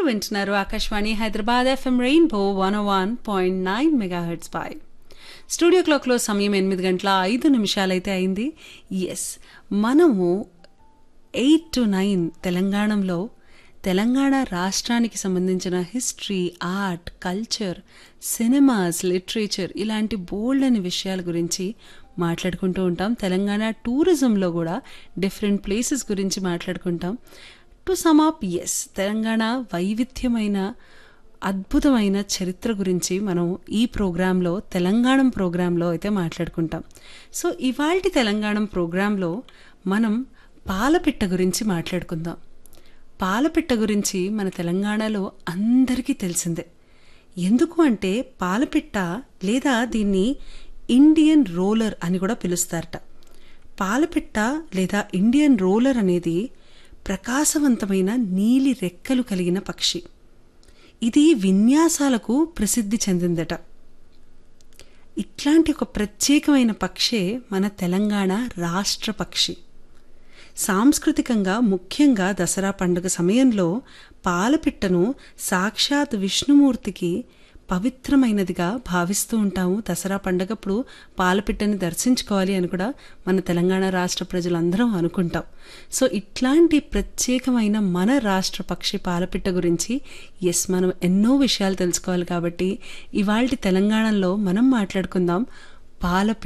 మీరు వింటున్నారు Akashvani Hyderabad FM rainbow one one point nine megahertz పై స్టూడియో క్లాక్లో సమయం ఎనిమిది గంటల ఐదు నిమిషాలైతే అయింది ఎస్ మనము ఎయిట్ టు నైన్ తెలంగాణలో తెలంగాణ రాష్ట్రానికి సంబంధించిన history art culture cinemas literature ఇలాంటి బోల్డ్ అని విషయాల గురించి మాట్లాడుకుంటూ ఉంటాం తెలంగాణ టూరిజంలో కూడా డిఫరెంట్ ప్లేసెస్ గురించి మాట్లాడుకుంటాం టు సమ్ అప్ ఎస్ తెలంగాణ వైవిధ్యమైన అద్భుతమైన చరిత్ర గురించి మనం ఈ ప్రోగ్రాంలో తెలంగాణ ప్రోగ్రాంలో అయితే మాట్లాడుకుంటాం సో ఇవాల్టి తెలంగాణ ప్రోగ్రాంలో మనం పాలపిట్ట గురించి మాట్లాడుకుందాం పాలపిట్ట గురించి మన తెలంగాణలో అందరికీ తెలిసిందే ఎందుకు అంటే పాలపిట్ట లేదా దీన్ని ఇండియన్ రోలర్ అని కూడా పిలుస్తారట పాలపిట్ట లేదా ఇండియన్ రోలర్ అనేది ప్రకాశవంతమైన నీలి రెక్కలు కలిగిన పక్షి ఇది విన్యాసాలకు ప్రసిద్ధి చెందిందట ఇట్లాంటి ఒక ప్రత్యేకమైన పక్షే మన తెలంగాణ రాష్ట్ర పక్షి సాంస్కృతికంగా ముఖ్యంగా దసరా పండుగ సమయంలో పాలపిట్టను సాక్షాత్ విష్ణుమూర్తికి పవిత్రమైనదిగా భావిస్తూ ఉంటాము దసరా పండగప్పుడు పాలపిట్టని దర్శించుకోవాలి అని కూడా మన తెలంగాణ రాష్ట్ర ప్రజలందరం అనుకుంటాం సో ఇట్లాంటి ప్రత్యేకమైన మన రాష్ట్ర పక్షి పాలపిట్ట గురించి ఎస్ మనం ఎన్నో విషయాలు తెలుసుకోవాలి కాబట్టి ఇవాళ తెలంగాణలో మనం మాట్లాడుకుందాం పాలపిట్ట